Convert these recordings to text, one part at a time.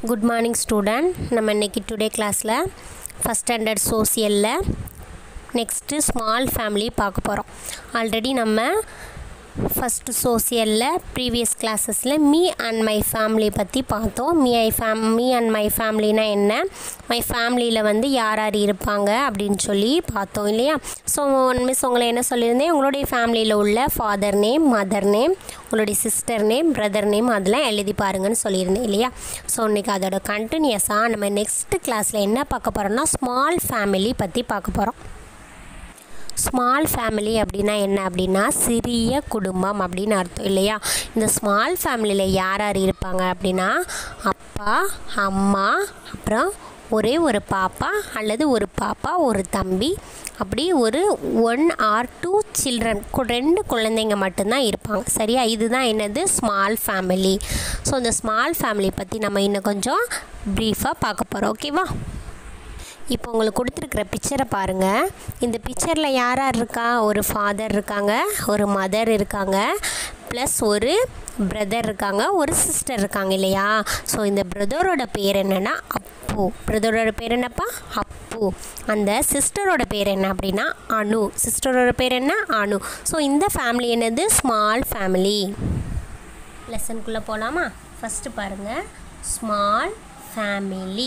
good morning student நம்ம இன்றைக்கி today கிளாஸில் ஃபஸ்ட் ஸ்டாண்டர்ட் சோசியலில் நெக்ஸ்ட்டு ஸ்மால் ஃபேமிலி பார்க்க போகிறோம் ஆல்ரெடி நம்ம ஃபஸ்ட்டு சோசியலில் ப்ரீவியஸ் கிளாஸஸில் மீ அண்ட் மை ஃபேமிலி பற்றி பார்த்தோம் மீ ஐ ஃபேம் மீ அண்ட் மை ஃபேமிலினா என்ன மை ஃபேமிலியில் வந்து யார் யார் இருப்பாங்க அப்படின்னு சொல்லி பார்த்தோம் இல்லையா ஸோ மிஸ் உங்களை என்ன சொல்லியிருந்தேன் உங்களுடைய ஃபேமிலியில் உள்ள ஃபாதர் நேம் மதர் நேம் உங்களுடைய சிஸ்டர் நேம் பிரதர் நேம் அதெல்லாம் எழுதி பாருங்கன்னு சொல்லியிருந்தேன் இல்லையா ஸோ இன்றைக்கி அதோட கண்டினியூஸாக நம்ம நெக்ஸ்ட் கிளாஸில் என்ன பார்க்க போகிறோம்னா ஸ்மால் ஃபேமிலி பற்றி பார்க்க போகிறோம் ஸ்மால் ஃபேமிலி அப்படின்னா என்ன அப்படின்னா சிறிய குடும்பம் அப்படின்னு அர்த்தம் இல்லையா இந்த ஸ்மால் ஃபேமிலியில் யார் யார் இருப்பாங்க அப்படின்னா அப்பா அம்மா அப்புறம் ஒரே ஒரு பாப்பா அல்லது ஒரு பாப்பா ஒரு தம்பி அப்படி ஒரு ஒன் ஆர் டூ சில்ட்ரன் ரெண்டு குழந்தைங்க மட்டும்தான் இருப்பாங்க சரியா இதுதான் என்னது ஸ்மால் ஃபேமிலி ஸோ இந்த ஸ்மால் ஃபேமிலி பற்றி நம்ம இன்னும் கொஞ்சம் ப்ரீஃபாக பார்க்க போகிறோம் ஓகேவா இப்போ உங்களுக்கு கொடுத்துருக்குற பிக்சரை பாருங்கள் இந்த பிக்சரில் யார் யார் இருக்கா ஒரு ஃபாதர் இருக்காங்க ஒரு மதர் இருக்காங்க ப்ளஸ் ஒரு பிரதர் இருக்காங்க ஒரு சிஸ்டர் இருக்காங்க இல்லையா ஸோ இந்த பிரதரோட பேர் என்னென்னா அப்பு பிரதரோட பேர் என்னப்பா அப்பு அந்த சிஸ்டரோட பேர் என்ன அப்படின்னா அனு சிஸ்டரோட பேர் என்ன அனு ஸோ இந்த ஃபேமிலி என்னது ஸ்மால் ஃபேமிலி லெசனுக்குள்ளே போகலாமா ஃபஸ்ட்டு பாருங்கள் ஸ்மால் ஃபேமிலி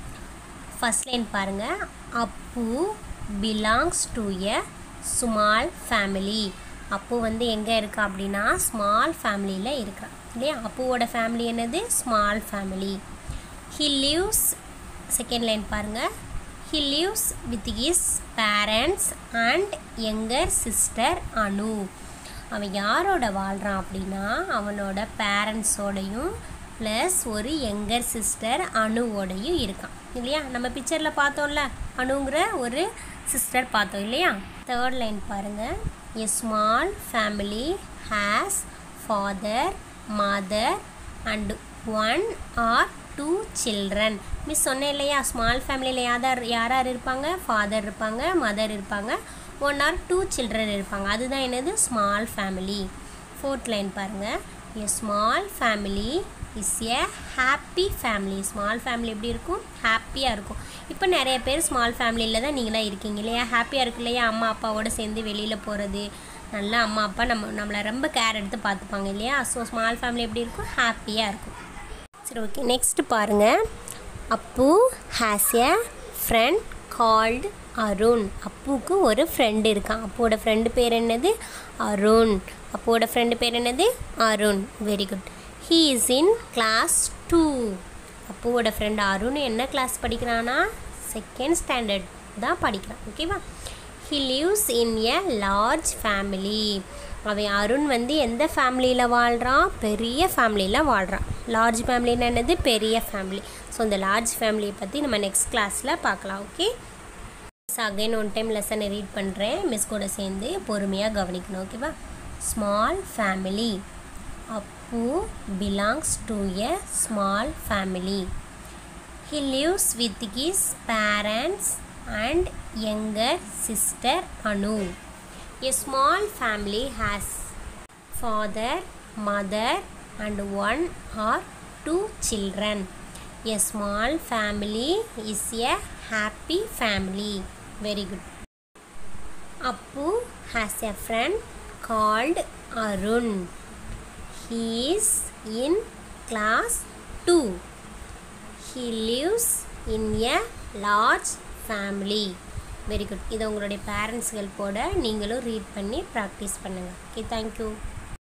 ஃபஸ்ட் லைன் பாருங்கள் Appu belongs to a small family Appu வந்து எங்கே இருக்கா அப்படின்னா ஸ்மால் ஃபேமிலியில் இருக்கிறான் இல்லையா அப்புவோட ஃபேமிலி என்னது small family he lives second line பாருங்கள் he lives with his parents and younger sister Anu அவன் யாரோட வாழ்கிறான் அப்படின்னா அவனோட பேரண்ட்ஸோடையும் ப்ளஸ் ஒரு யங்கர் சிஸ்டர் அணுவோடையும் இருக்கான் இல்லையா நம்ம பிக்சரில் பார்த்தோம்ல அணுங்கிற ஒரு சிஸ்டர் பார்த்தோம் இல்லையா தேர்ட் லைன் பாருங்கள் a small family has father mother and one or two children miss சொன்னேன் இல்லையா ஸ்மால் ஃபேமிலியில் யார் யார் யார் இருப்பாங்க ஃபாதர் இருப்பாங்க மதர் இருப்பாங்க ஒன் ஆர் டூ சில்ட்ரன் இருப்பாங்க அதுதான் என்னது ஸ்மால் ஃபேமிலி ஃபோர்த் லைன் பாருங்கள் a small family is a happy family small family எப்படி இருக்கும் ஹாப்பியாக இருக்கும் இப்போ நிறைய பேர் ஸ்மால் ஃபேமிலியில் தான் நீங்களாம் இருக்கீங்க இல்லையா ஹாப்பியாக இருக்கு இல்லையா அம்மா அப்பாவோட சேர்ந்து வெளியில் போகிறது நல்லா அம்மா அப்பா நம்ம நம்மளை ரொம்ப கேர் எடுத்து பார்த்துப்பாங்க இல்லையா ஸோ ஸ்மால் ஃபேமிலி எப்படி இருக்கும் ஹாப்பியாக இருக்கும் சரி ஓகே நெக்ஸ்ட் பாருங்கள் Appu has a friend called Arun அப்புவுக்கு ஒரு ஃப்ரெண்டு இருக்கான் அப்புவோட ஃப்ரெண்டு பேர் என்னது அருண் அப்புவோட ஃப்ரெண்டு பேர் என்னது Arun very good he is in class two அப்புவோட ஃப்ரெண்ட் அருண் என்ன கிளாஸ் படிக்கிறான்னா செகண்ட் ஸ்டாண்டர்ட் தான் படிக்கிறான் ஓகேவா he lives in a large family அவன் அருண் வந்து எந்த ஃபேமிலியில் வாழ்கிறான் பெரிய ஃபேமிலியில் வாழ்கிறான் லார்ஜ் ஃபேமிலின்னு என்னது பெரிய ஃபேமிலி ஸோ இந்த லார்ஜ் ஃபேமிலியை பற்றி நம்ம நெக்ஸ்ட் கிளாஸில் பார்க்கலாம் ஓகே அகைன் ஒன் டைம் லெசனை ரீட் பண்ணுறேன் மிஸ் கூட சேர்ந்து பொறுமையாக கவனிக்கணும் ஓகேவா small family Appu belongs to a small family he lives with his parents and younger sister Anu a small family has father mother and one or two children a small family is a happy family very good appu has a friend called arun he is in class 2 he lives in a large family very good இதை உங்களுடைய parents ஹெல்ப்போட நீங்களும் read பண்ணி practice பண்ணுங்கள் okay thank you